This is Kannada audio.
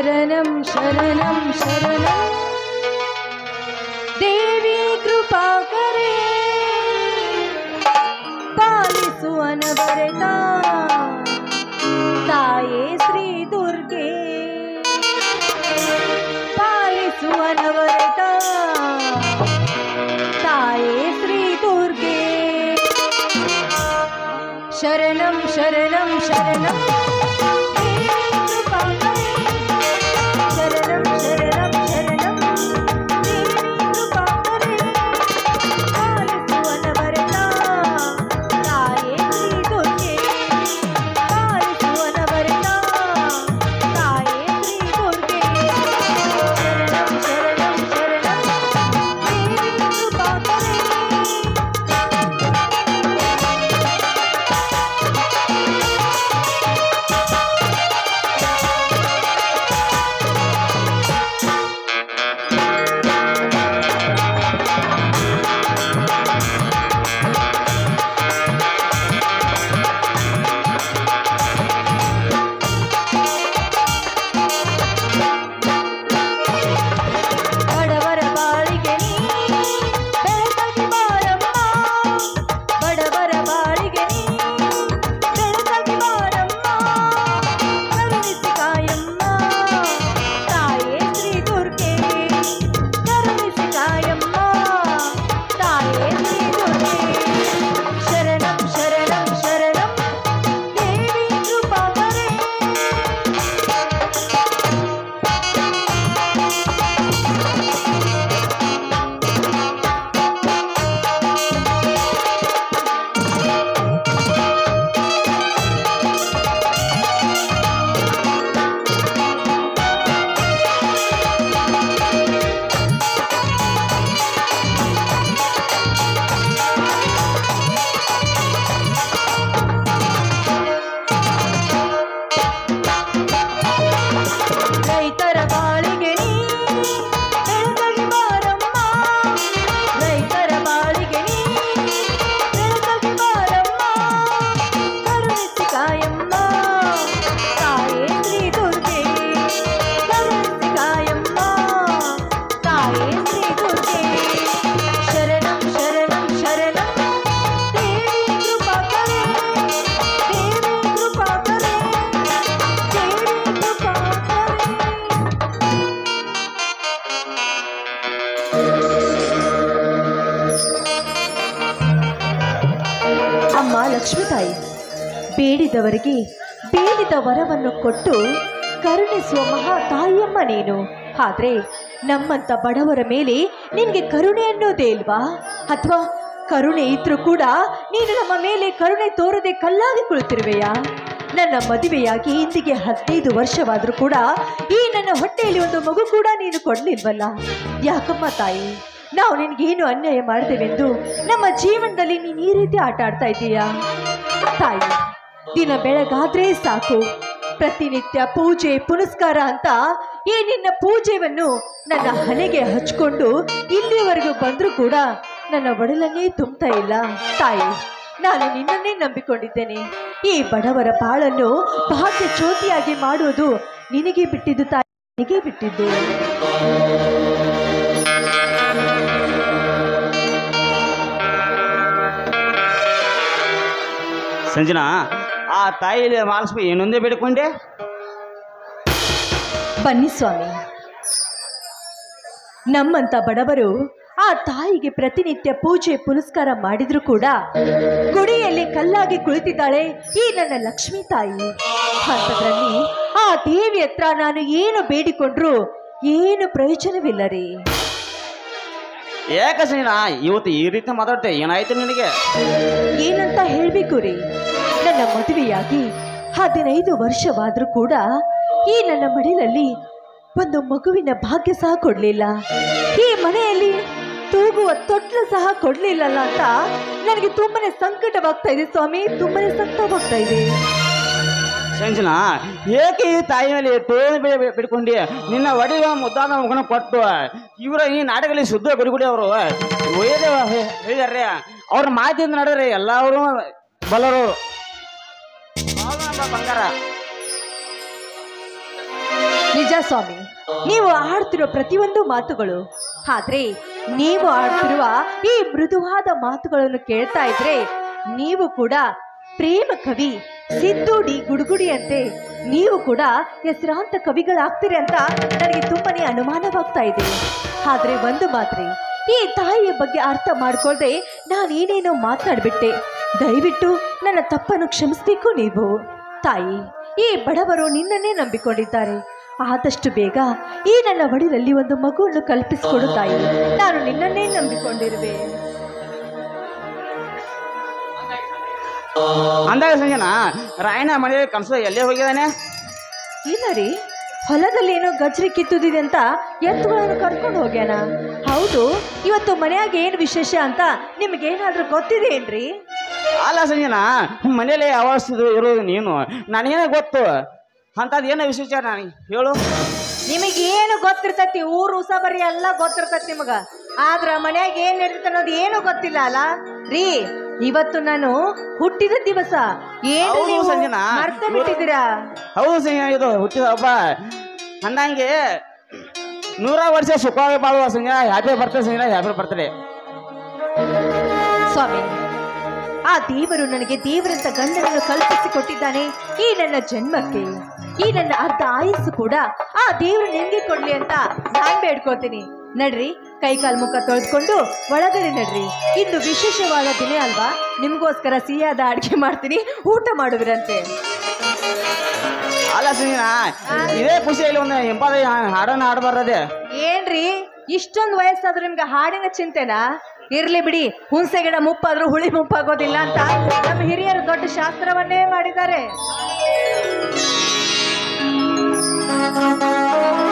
ಶರಣಂ ಶರಣಂ ಶರಣಂ ದೇವಿ ಕೃಪಾಕರೇ ಪಾಲಿಸುವನವರೆತ ತಾಯೇ ಶ್ರೀ ದುರ್ಗೆ ಪಾಲಿಸುವನವರೆತ ತಾಯೇ ಶ್ರೀ ದುರ್ಗೆ ಶರಣಂ ಶರಣಂ ಶರಣಂ ದೇವಿ ಕೃಪಾಕರೇ. ಶರಣಂ ಶರಣಂ ಶರಣಂ ದೇವಿ ಕೃಪಾಕರೇ. ಪಾಲಿಸುವನವರೆತ ತಾಯೇ ಶ್ರೀ ದುರ್ಗೆ. ಪಾಲಿಸುವನವರೆತ ತಾಯೇ ಶ್ರೀ ದುರ್ಗೆ. ಶರಣಂ ಶರಣಂ ಶರಣಂ ದೇವಿ ಕೃಪಾಕರೇ. ಬಡವರ ಬಾಳಿಗೆ ನೀ ಬೆಳಕಗಿ ಬಾರಮ್ಮ ಬಡವರ ಬಾಳಿಗೆ ನೀ ಬೆಳಕಗಿ ಬಾರಮ್ಮ ಕರುಣಿಸಿ ಕಾಯಮ್ಮ ತಾಯೇ ಶ್ರೀ ದುರ್ಗೆ ಕರುಣಿಸಿ ಕಾಯಮ್ಮ ತಾಯೇ ಶ್ರೀ ದುರ್ಗೆ ಶರಣಂ ಶರಣಂ ಶರಣಂ ದೇವಿ ಕೃಪಾಕರೇ ರೈತರ ಬಾಳಿಗೆ ನೀ ಬೆಳಕಗಿ ಬಾರಮ್ಮ ರೈತರ ಬಾಳಿಗೆ ನೀ ಬೆಳಕಗಿ ಬಾರಮ್ಮ ಕರುಣಿಸಿ ಕಾಯಮ್ಮ ತಾಯೇ ಶ್ರೀ ದುರ್ಗೆ ಕರುಣಿಸಿ ಕಾಯಮ್ಮ ತಾಯೇ ಶ್ರೀ ದುರ್ಗೆ ಶರಣಂ ಶರಣಂ ಶರಣಂ ದೇವಿ ಕೃಪಾಕರೇ ದೇವಿ ಕೃಪಾಕರೇ ದೇವಿ ಕೃಪಾಕರೇ ಅಮ್ಮ ಲಕ್ಷ್ಮೀ ತಾಯಿ ಬೇಡಿದವರಿಗೆ ಬೇಡಿದ ವರವನ್ನು ಕೊಟ್ಟು ಕರುಣಿಸುವ ಮಹಾ ತಾಯಿಯಮ್ಮ ನೀನು ಆದ್ರೆ ನಮ್ಮಂತ ಬಡವರ ಮೇಲೆ ನಿನ್ಗೆ ಕರುಣೆ ಅನ್ನೋದೇ ಇಲ್ವಾ ಅಥವಾ ಕರುಣೆ ಇದ್ರೂ ಕೂಡ ನೀನು ನಮ್ಮ ಮೇಲೆ ಕರುಣೆ ತೋರದೆ ಕಲ್ಲಾಗಿ ಕುಳಿತಿರುವೆಯಾ ನನ್ನ ಮದುವೆಯಾಗಿ ಇಂದಿಗೆ ಹದಿನೈದು ವರ್ಷವಾದ್ರೂ ಕೂಡ ಈ ನನ್ನ ಹೊಟ್ಟೆಯಲ್ಲಿ ಒಂದು ಮಗು ಕೂಡ ನೀನು ಕೊಡ್ಲಿಲ್ವಲ್ಲ ಯಾಕಮ್ಮ ತಾಯಿ ನಾವು ನಿನ್ಗೇನು ಅನ್ಯಾಯ ಮಾಡ್ತೇವೆಂದು ನಮ್ಮ ಜೀವನದಲ್ಲಿ ನೀನು ಈ ರೀತಿ ಆಟ ಆಡ್ತಾ ಇದ್ದೀಯಾ ತಾಯಿ ದಿನ ಬೆಳಗಾದ್ರೆ ಸಾಕು ಪ್ರತಿನಿತ್ಯ ಪೂಜೆ ಪುನಸ್ಕಾರ ಅಂತ ಈ ನಿನ್ನ ಪೂಜೆಯನ್ನು ನನ್ನ ಹಣೆಗೆ ಹಚ್ಕೊಂಡು ಇಲ್ಲಿಯವರೆಗೂ ಬಂದರೂ ಕೂಡ ನನ್ನ ಒಡಲನ್ನೇ ತುಂಬ್ತಾ ಇಲ್ಲ ತಾಯಿ ನಾನು ನಿನ್ನನ್ನೇ ನಂಬಿಕೊಂಡಿದ್ದೇನೆ ಈ ಬಡವರ ಬಾಳನ್ನು ಭಾಗ್ಯ ಜ್ಯೋತಿಯಾಗಿ ಮಾಡುವುದು ನಿನಗೆ ಬಿಟ್ಟಿದ್ದು ತಾಯಿ ನಿನಗೆ ಬಿಟ್ಟಿದ್ದು ಸಂಜನಾ ಆ ತಾಯಿಲಿ ಮಾಲಸ್ಬಿ ಏನೊಂದೇ ಬೇಡಿಕೊಂಡೆ ಬನ್ನಿ ಸ್ವಾಮಿ ನಮ್ಮಂತ ಬಡವರು ಆ ತಾಯಿಗೆ ಪ್ರತಿನಿತ್ಯ ಪೂಜೆ ಪುನಸ್ಕಾರ ಮಾಡಿದ್ರು ಕೂಡ ಗುಡಿಯಲ್ಲಿ ಕಲ್ಲಾಗಿ ಕುಳಿತಿದ್ದಾಳೆ ಈ ನನ್ನ ಲಕ್ಷ್ಮೀ ತಾಯಿ ಅಂಥದ್ರಲ್ಲಿ ಆ ದೇವಿ ಹತ್ರ ನಾನು ಏನು ಬೇಡಿಕೊಂಡ್ರು ಏನು ಪ್ರಯೋಜನವಿಲ್ಲ ರೀ ಯಾಕೆ ಸಂಜನಾ ಇವತ್ತು ಈ ರೀತಿ ಮಾತಾಡ್ತೆ ಏನಾಯ್ತು ನಿನಗೆ ಏನಂತ ಹೇಳ್ಬೇಕು ರೀ ನನ್ನ ಮದುವೆಯಾಗಿ ಹದಿನೈದು ವರ್ಷವಾದ್ರೂ ಕೂಡ ಈ ನನ್ನ ಮಡಿಲಲ್ಲಿ ಒಂದು ಮಗುವಿನ ಭಾಗ್ಯ ಸಹ ಕೊಡ್ಲಿಲ್ಲ ಈ ಮನೆಯಲ್ಲಿ ತೂಗುವ ತೊಟ್ಲು ಸಹ ಕೊಡ್ಲಿಲ್ಲಲ್ಲ ಅಂತ ನನಗೆ ತುಂಬಾನೇ ಸಂಕಟವಾಗ್ತಾ ಇದೆ ಸ್ವಾಮಿ ತುಂಬಾನೇ ಸಂಕಟವಾಗ್ತಾ ಇದೆ ಸಂಜನಾ ಏಕೆ ಈ ತಾಯಿ ಮೇಲೆ ಟೋನ್ ಬಿಡ್ಕೊಂಡಿ ನಿನ್ನ ಒಡೆಯ ಮುದ್ದಾದ ಮಗನ ಕೊಟ್ಟು ಇವರ ಈ ನಾಟಕದಲ್ಲಿ ಶುದ್ಧ ಗುಡಿಗುಡಿ ಅವರು ಒಯ್ಯದ ಹೇಳಿದಾರೆ ಅವ್ರ ಮಾತಿಂದ ನಡೆದ್ರೆ ಎಲ್ಲರೂ ಬಲ್ಲರು ಅವ್ರು ನಮ್ಮ ಬಂಗಾರ ನಿಜ ಸ್ವಾಮಿ ನೀವು ಆಡ್ತಿರೋ ಪ್ರತಿಯೊಂದು ಮಾತುಗಳು ಆದ್ರೆ ನೀವು ಆಡ್ತಿರುವ ಈ ಮೃದುವಾದ ಮಾತುಗಳನ್ನು ಕೇಳ್ತಾ ಇದ್ರೆ ನೀವು ಕೂಡ ಪ್ರೇಮ ಕವಿ ಸಿದ್ದು ಡಿ ಗುಡುಗುಡಿಯಂತೆ ನೀವು ಕೂಡ ಹೆಸರಾಂತ ಕವಿಗಳಾಗ್ತೀರಿ ಅಂತ ನನಗೆ ತುಂಬಾನೇ ಅನುಮಾನವಾಗ್ತಾ ಇದೆ ಆದ್ರೆ ಒಂದು ಮಾತ್ರೆ ಈ ತಾಯಿಯ ಬಗ್ಗೆ ಅರ್ಥ ಮಾಡ್ಕೊಳ್ದೆ ನಾನೇನೇನೋ ಮಾತನಾಡ್ಬಿಟ್ಟೆ ದಯವಿಟ್ಟು ನನ್ನ ತಪ್ಪನ್ನು ಕ್ಷಮಿಸ್ಬೇಕು ನೀವು ತಾಯಿ ಈ ಬಡವರು ನಿನ್ನನ್ನೇ ನಂಬಿಕೊಂಡಿದ್ದಾರೆ ಆದಷ್ಟು ಬೇಗ ಈ ನನ್ನ ಒಡಿಲಲ್ಲಿ ಒಂದು ಮಗುವನ್ನು ಕಲ್ಪಿಸಿಕೊಡು ತಾಯಿ ನಾನು ನಿನ್ನನ್ನೇ ನಂಬಿಕೊಂಡಿರುವೆ ಅಂದಾಗ ಸಂಜನ ರಾಯಣ್ಣ ಮನೆಯಲ್ಲಿ ಕನ್ಸ ಎಲ್ಲೇ ಹೋಗಿದ್ದಾನೆ ಇಲ್ಲ ರೀ ಹೊಲದಲ್ಲಿ ಏನೋ ಗಜ್ರಿ ಕಿತ್ತುದಿದೆ ಅಂತ ಎತ್ತುಗಳನ್ನು ಕರ್ಕೊಂಡು ಹೋಗ್ಯಾನ ಹೌದು ಇವತ್ತು ಮನೆಯಾಗ ಏನು ವಿಶೇಷ ಅಂತ ನಿಮ್ಗೇನಾದ್ರೂ ಗೊತ್ತಿದೆಯೇನ್ರಿ ಅಲ್ಲ ಸಂಜನ ಮನೇಲಿ ಅವಸ್ಥಿದು ಇರೋದು ನೀನು ನನಗೇನ ಗೊತ್ತು ಅಂಥದ್ದು ಏನೋ ವಿಶೇಷ ನಾನು ಹೇಳು ನಿಮಗೇನು ಗೊತ್ತಿರ್ತೈತಿ ಊರು ಉಸಾಬರಿ ಎಲ್ಲ ಗೊತ್ತಿರ್ತೈತಿ ನಿಮಗ ಆದ್ರ ಮನ್ಯಾಗ ಏನ್ ನಡೀತೈತೆ ಅನ್ನೋದು ಏನು ಗೊತ್ತಿಲ್ಲ ಅಲ್ಲ ರೀ ಇವತ್ತು ನಾನು ಹುಟ್ಟಿದ ದಿವಸ ಏನು ಹೌದು ನೀವು ಸಂಜನಾ. ಮರ್ತೆ ಬಿಟ್ಟಿದ್ದೀರಾ ಹೌದು ಸಂಜನ ಇದು ಹುಟ್ಟಿದ ಹಬ್ಬ ಅಂದಂಗೆ ನೂರ ವರ್ಷ ಸುಖವಾಗಿ ಬಾಳುವ Sanjana happy birthday Sanjana happy birthday ಸ್ವಾಮಿ ಆ ದೇವರು ನನಗೆ ದೇವರಂತ ಗಂಡನನ್ನು ಕಲ್ಪಿಸಿ ಕೊಟ್ಟಿದ್ದಾನೆ ಈ ನನ್ನ ಜನ್ಮಕ್ಕೆ ಈ ನನ್ನ ಅರ್ಧ ಆಯಸ್ಸು ಕೂಡ ಆ ದೇವರು ನಿಮ್ಗೆ ಕೊಡ್ಲಿ ಅಂತ ನಾನ್ ಬೇಡ್ಕೋತೀನಿ ನಡ್ರಿ ಕೈ ಕಾಲ್ ಮುಖ ತೊಳೆದ್ಕೊಂಡು ಒಳಗಡೆ ನಡ್ರಿ ಇಂದು ವಿಶೇಷವಾದ ದಿನ ಅಲ್ವಾ ನಿಮ್ಗೋಸ್ಕರ ಸಿಹಿಯಾದ ಅಡಿಗೆ ಮಾಡ್ತೀನಿ ಊಟ ಮಾಡುವಿರಂತೆ ಅಲ್ಲ ಸಂಜನ ಇದೇ ಖುಷಿಯಲ್ಲಿ ಒಂದು ಎಂಬದ ಹಾಡನ್ನ ಹಾಡಬಾರದೆ ಏನ್ರಿ ಇಷ್ಟೊಂದು ವಯಸ್ಸಾದ್ರೂ ನಿಮ್ಗೆ ಹಾಡಿನ ಚಿಂತೆನಾ ಇರ್ಲಿ ಬಿಡಿ ಹುಣಸೆ ಗಿಡ ಮುಪ್ಪಾದ್ರೂ ಹುಳಿ ಮುಪ್ಪಾಗೋದಿಲ್ಲ ಅಂತ ನಮ್ಮ ಹಿರಿಯರು ದೊಡ್ಡ ಶಾಸ್ತ್ರವನ್ನೇ ಮಾಡಿದ್ದಾರೆ